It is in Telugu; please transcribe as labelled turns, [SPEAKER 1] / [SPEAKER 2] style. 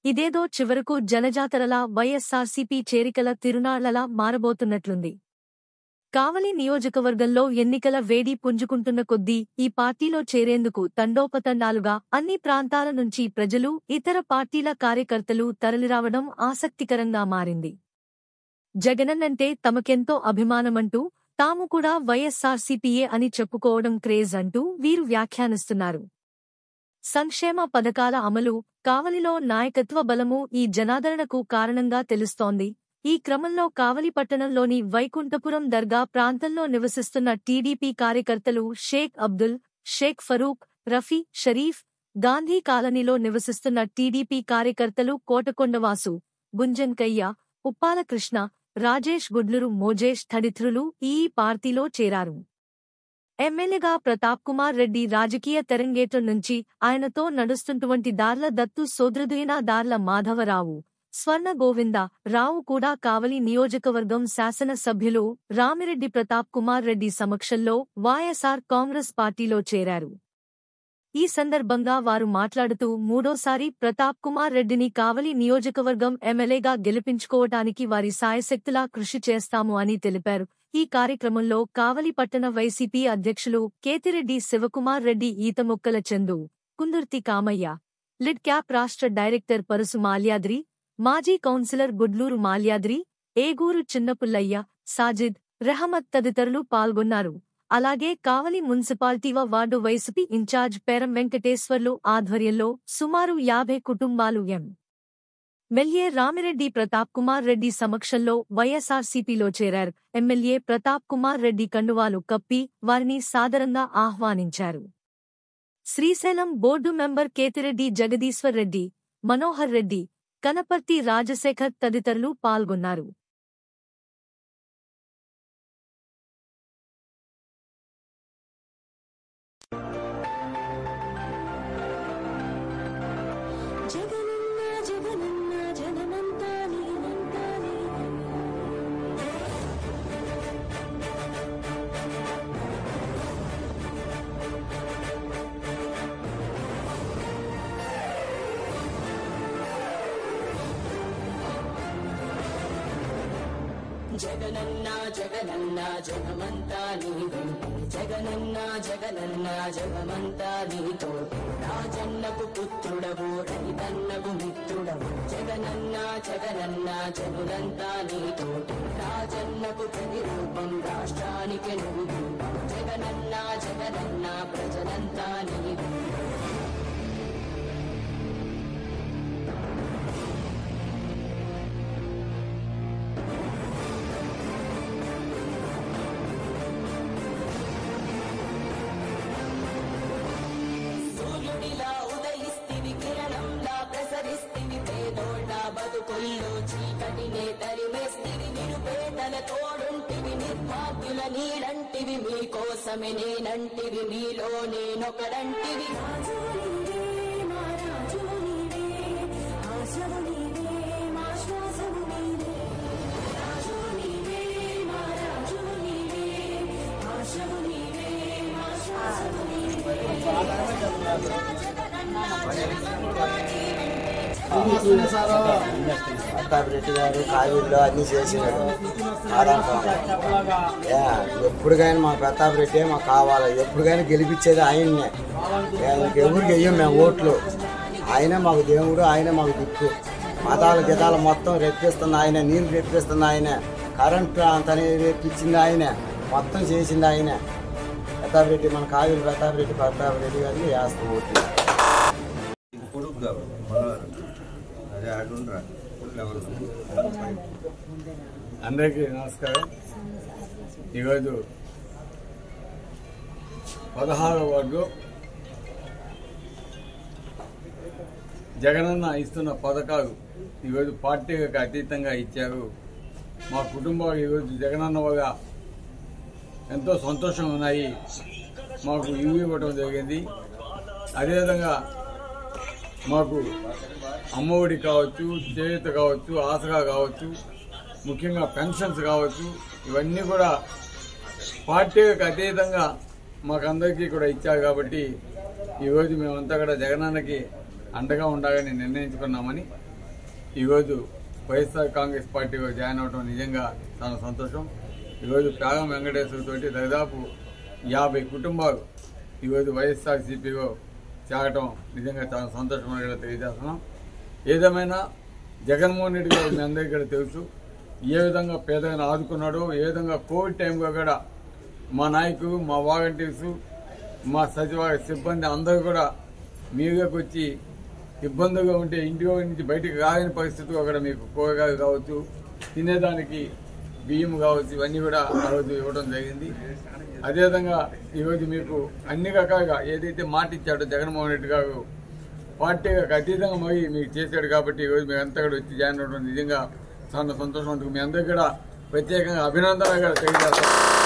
[SPEAKER 1] ఇదేదో చివరకు జనజాతరలా వైఎస్సార్సీపీ చేరికల తిరునాళ్లలా మారబోతున్నట్లుంది కావలి నియోజకవర్గంలో ఎన్నికల వేడి పుంజుకుంటున్న కొద్దీ ఈ పార్టీలో చేరేందుకు తండోపతండాలుగా అన్ని ప్రాంతాల నుంచి ప్రజలు ఇతర పార్టీల కార్యకర్తలు తరలిరావడం ఆసక్తికరంగా మారింది జగనన్నంటే తమకెంతో అభిమానమంటూ తాము కూడా వైఎస్సార్సీపీఏ అని చెప్పుకోవడం క్రేజ్ అంటూ వీరు వ్యాఖ్యానిస్తున్నారు సంక్షేమ పథకాల అమలు కావలిలో నాయకత్వ బలము ఈ జనాదరణకు కారణంగా తెలుస్తోంది ఈ క్రమంలో కావలి పట్టణంలోని వైకుంఠపురం దర్గా ప్రాంతంలో నివసిస్తున్న టీడీపీ కార్యకర్తలు షేక్ అబ్దుల్ షేక్ ఫరూక్ రఫీ షరీఫ్ గాంధీ కాలనీలో నివసిస్తున్న టీడీపీ కార్యకర్తలు కోటకొండవాసు గుంజన్కయ్య ఉప్పాల కృష్ణ రాజేష్ గుడ్లూరు మోజేష్ తదితరులు ఈ పార్టీలో చేరారు ఎమ్మెల్యేగా ప్రతాప్ కుమార్ రెడ్డి రాజకీయ తెరంగేట్రం నుంచి ఆయనతో నడుస్తున్నటువంటి దార్ల దత్తు సోదరుదైన దార్ల మాధవరావు స్వర్ణ గోవింద రావు కూడా కావలి నియోజకవర్గం శాసన సభ్యులు రామిరెడ్డి ప్రతాప్ కుమార్ రెడ్డి సమక్షంలో వైఎస్ఆర్ కాంగ్రెస్ పార్టీలో చేరారు ఈ సందర్భంగా వారు మాట్లాడుతూ మూడోసారి ప్రతాప్ కుమార్ రెడ్డిని కావలి నియోజకవర్గం ఎమ్మెల్యేగా గెలిపించుకోవటానికి వారి సాయశక్తులా కృషి చేస్తాము అని తెలిపారు ఈ కార్యక్రమంలో కావలి పట్టణ వైసీపీ అధ్యక్షులు కేతిరెడ్డి శివకుమార్ రెడ్డి ఈతముక్కల చందు కుందుర్తి కామయ్య లిడ్ క్యాప్ రాష్ట్ర డైరెక్టర్ పరుసు మాల్యాద్రి మాజీ కౌన్సిలర్ గుడ్లూరు మాల్యాద్రి ఏగూరు చిన్నపుల్లయ్య సాజిద్ రెహమత్ తదితరులు పాల్గొన్నారు అలాగే కావలి మున్సిపాలిటీవ వార్డు వైసీపీ ఇన్ఛార్జ్ పేరం వెంకటేశ్వర్లు ఆధ్వర్యంలో సుమారు యాభై కుటుంబాలు ఎం ఎమ్మెల్యే రామిరెడ్డి ప్రతాప్ కుమార్ రెడ్డి సమక్షంలో వైఎస్ఆర్సీపీలో చేరారు ఎమ్మెల్యే ప్రతాప్ కుమార్ రెడ్డి కండువాలు కప్పి వారిని సాదరంగా ఆహ్వానించారు శ్రీశైలం బోర్డు మెంబర్ కేతిరెడ్డి జగదీశ్వర్ రెడ్డి మనోహర్ రెడ్డి కనపర్తి రాజశేఖర్ తదితరులు పాల్గొన్నారు
[SPEAKER 2] జగనన్న జగనన్న జనమంతా నీనంతా నీవే.
[SPEAKER 3] జగనన్న జగనన్న జగమంతా నీవే జగనన్న జగనన్న జగమంతా నీతో రాజన్నకు పుత్రుడవు రైతన్నకు మిత్రుడవు జగనన్న జగనన్న జగులంతా నీతో రాజన్నకు ప్రతిరూపం రాష్ట్రానికి నువ్వు జగనన్న జగనన్న ప్రజలంతా నీవే సూర్యుడిలా ఉదయిస్తివి కిరణంలా ప్రసరిస్తివి పేదోళ్ళ బతుకుల్లో చీకటినే తరిమేస్తివి నిరుపేదల తోడుంటివి నిర్భాగ్యుల నీడంటివి మీకోసమే నేనంటివి మీలో నేనొకడంటివి
[SPEAKER 2] రాజు నీవే, మా రాజు నీవే. ఆశవు నీవే, మా శ్వాసవు నీవే. రాజు నీవే, మా రాజు నీవే. ఆశవు నీవే, మా శ్వాసవు నీవే.
[SPEAKER 4] ప్రతాప్ రెడ్డి గారు కావిడిలో అన్ని చేసినాడు ఆరాటం ఏ, ఎప్పుడుకైనా మా ప్రతాప్ రెడ్డి మాకు కావాలి ఎప్పుడుకైనా గెలిపించేది ఆయన్నే మేము ఇంకెవరికి వెయ్యం మేము ఓట్లు ఆయనే మాకు దేవుడు ఆయనే మాకు దిక్కు మతాలు గితాలు మొత్తం రెప్పిస్తుంది ఆయనే నీళ్ళు రెప్పిస్తుంది ఆయనే కరెంట్ అంత రెప్పించింది ఆయనే మొత్తం చేసింది ఆయనే ప్రతాప్ రెడ్డి మన కావిడి ప్రతాప్ రెడ్డి ప్రతాప్ రెడ్డి గారిని వేస్తాం ఓట్లు
[SPEAKER 5] కొడుకు కావాలి మనవారు అదే ఆడుండ్రా ఎవరు
[SPEAKER 6] అందరికీ నమస్కారం ఈరోజు పదహారవ వార్డు జగనన్న ఇస్తున్న పథకాలు ఈరోజు పార్టీలకు అతీతంగా ఇచ్చారు మా కుటుంబం ఈరోజు జగనన్న వల్ల ఎంతో సంతోషంగా ఉన్నాయి మాకు ఇవి ఇవ్వడం జరిగింది అదేవిధంగా మాకు అమ్మఒడి కావచ్చు చేయూత కావచ్చు ఆసరా కావచ్చు ముఖ్యంగా పెన్షన్స్ కావచ్చు ఇవన్నీ కూడా పార్టీలకు అతీతంగా మాకందరికీ కూడా ఇచ్చారు కాబట్టి ఈరోజు మేమంతా కూడా జగనన్నకి అండగా ఉండాలని నిర్ణయించుకున్నామని ఈరోజు వైఎస్ఆర్ కాంగ్రెస్ పార్టీలో జాయిన్ అవడం నిజంగా చాలా సంతోషం ఈరోజు ప్రాగం వెంకటేశ్వర తోటి దాదాపు యాభై కుటుంబాలు ఈరోజు వైఎస్ఆర్సీపీలో చేరటం నిజంగా చాలా సంతోషమని కూడా తెలియజేస్తున్నాం ఏదేమైనా జగన్మోహన్ రెడ్డి గారు మీ అందరికీ కూడా తెలుసు ఏ విధంగా పేదలను ఆదుకున్నాడో ఏ విధంగా కోవిడ్ టైంలో కూడా మా నాయకులు మా వాలంటీర్స్ మా సచివాలయ సిబ్బంది అందరూ కూడా మీరుగాకి వచ్చి ఇబ్బందిగా ఉంటే ఇంటిలో నుంచి బయటికి రాని పరిస్థితిలో కూడా మీకు కూరగాయలు కావచ్చు తినేదానికి బియ్యం కావచ్చు ఇవన్నీ కూడా ఆ రోజు ఇవ్వడం జరిగింది అదేవిధంగా ఈరోజు మీకు అన్ని రకాలుగా ఏదైతే మాట ఇచ్చాడో జగన్మోహన్ రెడ్డి గారు పార్టీకి అతీతంగా మరి మీకు చేశాడు కాబట్టి ఈరోజు మీరు అంతా కూడా వచ్చి జాయిన్ అవ్వడం నిజంగా చాలా సంతోషం అందుకు మీ అందరికీ కూడా ప్రత్యేకంగా అభినందనలు కూడా తెలియజేస్తాం